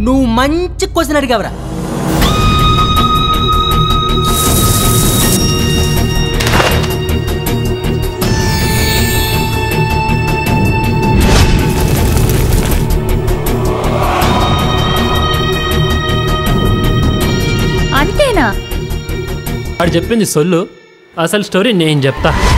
నువ్వు మంచి క్వశ్చన్ అడిగావురా అంతేనా వాడు చెప్పింది సొల్లు అసలు స్టోరీ నేను చెప్తా